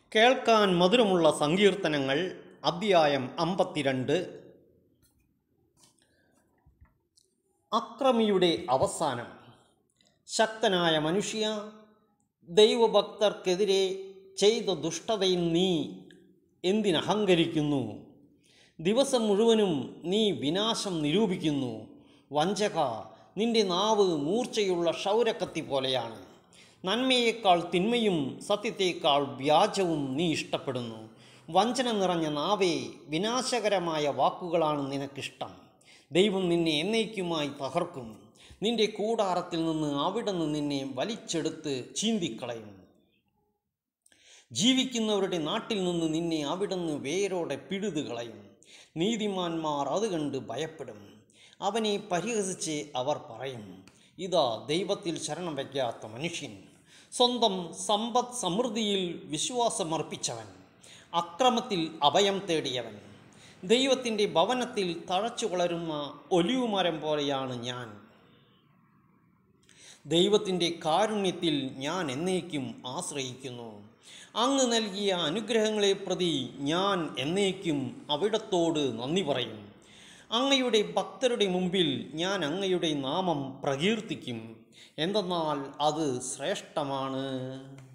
കേൾക്കാൻ മധുരമുള്ള സങ്കീർത്തനങ്ങൾ അദ്ധ്യായം അമ്പത്തിരണ്ട് അക്രമിയുടെ അവസാനം ശക്തനായ മനുഷ്യ ദൈവഭക്തർക്കെതിരെ ചെയ്ത ദുഷ്ടതയിൽ നീ എന്തിനഹങ്കരിക്കുന്നു ദിവസം മുഴുവനും നീ വിനാശം നിരൂപിക്കുന്നു വഞ്ചക നിന്റെ നാവ് മൂർച്ചയുള്ള ക്ഷൗരക്കത്തി പോലെയാണ് നന്മയേക്കാൾ തിന്മയും സത്യത്തേക്കാൾ വ്യാജവും നീ ഇഷ്ടപ്പെടുന്നു വഞ്ചന നിറഞ്ഞ നാവേ വിനാശകരമായ വാക്കുകളാണ് നിനക്കിഷ്ടം ദൈവം നിന്നെ എന്നേക്കുമായി തകർക്കും നിന്റെ കൂടാരത്തിൽ നിന്ന് അവിടുന്ന് നിന്നെ വലിച്ചെടുത്ത് ചീന്തിക്കളയും ജീവിക്കുന്നവരുടെ നാട്ടിൽ നിന്ന് നിന്നെ അവിടുന്ന് വേരോടെ പിഴുതു കളയും നീതിമാന്മാർ അത് കണ്ട് ഭയപ്പെടും അവനെ പരിഹസിച്ച് അവർ പറയും ഇതാ ദൈവത്തിൽ ശരണം വയ്ക്കാത്ത മനുഷ്യൻ സ്വന്തം സമ്പദ് സമൃദ്ധിയിൽ വിശ്വാസമർപ്പിച്ചവൻ അക്രമത്തിൽ അഭയം തേടിയവൻ ദൈവത്തിൻ്റെ ഭവനത്തിൽ തഴച്ചു വളരുന്ന ഒലിവുമരം പോലെയാണ് ഞാൻ ദൈവത്തിൻ്റെ കാരുണ്യത്തിൽ ഞാൻ എന്നേക്കും ആശ്രയിക്കുന്നു അങ്ങ് നൽകിയ അനുഗ്രഹങ്ങളെ പ്രതി ഞാൻ എന്നേക്കും അവിടത്തോട് നന്ദി പറയും അങ്ങയുടെ ഭക്തരുടെ മുമ്പിൽ ഞാൻ അങ്ങയുടെ നാമം പ്രകീർത്തിക്കും എന്തെന്നാൽ അത് ശ്രേഷ്ഠമാണ്